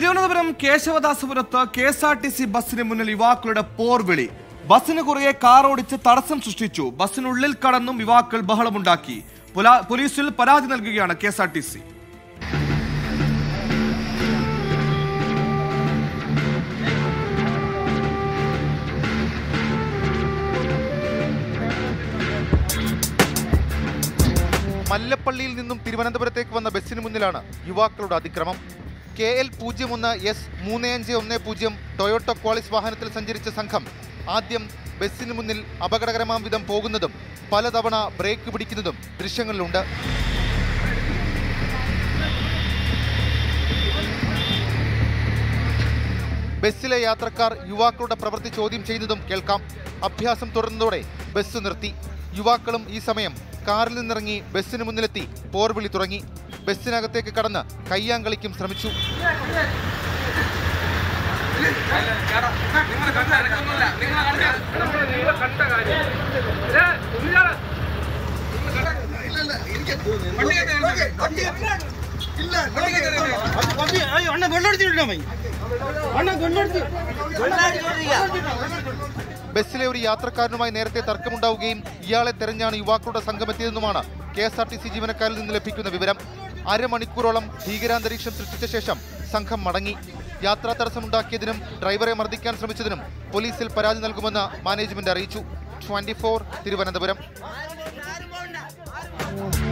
തിരുവനന്തപുരം കേശവദാസപുരത്ത് K S R T C ബസ്സിന് മുന്നിൽ യുവാക്കളുടെ പോർവിളി ബസ്സിന് കുറുകെ കാർ ഓടിച്ച് തടസ്സം സൃഷ്ടിച്ചു ബസ്സിനുള്ളിൽ കടന്നും യുവാക്കൾ ബഹളമുണ്ടാക്കി പുലാ- പോലീസിൽ പരാതി നൽകുകയാണ് K S R T C മല്ലപ്പള്ളിയിൽ നിന്നും തിരുവനന്തപുരത്തേക്ക് വന്ന ബസ്സിന് മുന്നിലാണ് യുവാക്കളുടെ അതിക്രമം കെ എൽ പൂജ്യം ഒന്ന് എസ് മൂന്ന് അഞ്ച് ഒന്ന് പൂജ്യം ടൊയോട്ടോ ക്വാളിസ് വാഹനത്തിൽ സഞ്ചരിച്ച സംഘം ആദ്യം ബസ്സിന് മുന്നിൽ അപകടകരമാം വിധം പോകുന്നതും പലതവണ ബ്രേക്ക് പിടിക്കുന്നതും ദൃശ്യങ്ങളിലുണ്ട് ബസ്സിലെ യാത്രക്കാർ യുവാക്കളുടെ പ്രവൃത്തി ചോദ്യം ചെയ്യുന്നതും കേൾക്കാം അഭ്യാസം തുടർന്നതോടെ ബസ് നിർത്തി യുവാക്കളും ഈ സമയം കാറിൽ നിന്നിറങ്ങി ബസ്സിന് മുന്നിലെത്തി പോർവിളി തുടങ്ങി ബസ്സിനകത്തേക്ക് കടന്ന് കയ്യാങ്കളിക്കും ശ്രമിച്ചു ബസ്സിലെ ഒരു യാത്രക്കാരനുമായി നേരത്തെ തർക്കമുണ്ടാവുകയും ഇയാളെ തെരഞ്ഞാണ് യുവാക്കളുടെ സംഘമെത്തിയതെന്നുമാണ് K S R T C ജീവനക്കാരിൽ നിന്ന് ലഭിക്കുന്ന വിവരം അരമണിക്കൂറോളം ഭീകരാന്തരീക്ഷം സൃഷ്ടിച്ച ശേഷം സംഘം മടങ്ങി യാത്രാ തടസ്സമുണ്ടാക്കിയതിനും ഡ്രൈവറെ മർദ്ദിക്കാൻ ശ്രമിച്ചതിനും പോലീസിൽ പരാതി നൽകുമെന്ന് മാനേജ്മെന്റ് അറിയിച്ചു ട്വന്റി തിരുവനന്തപുരം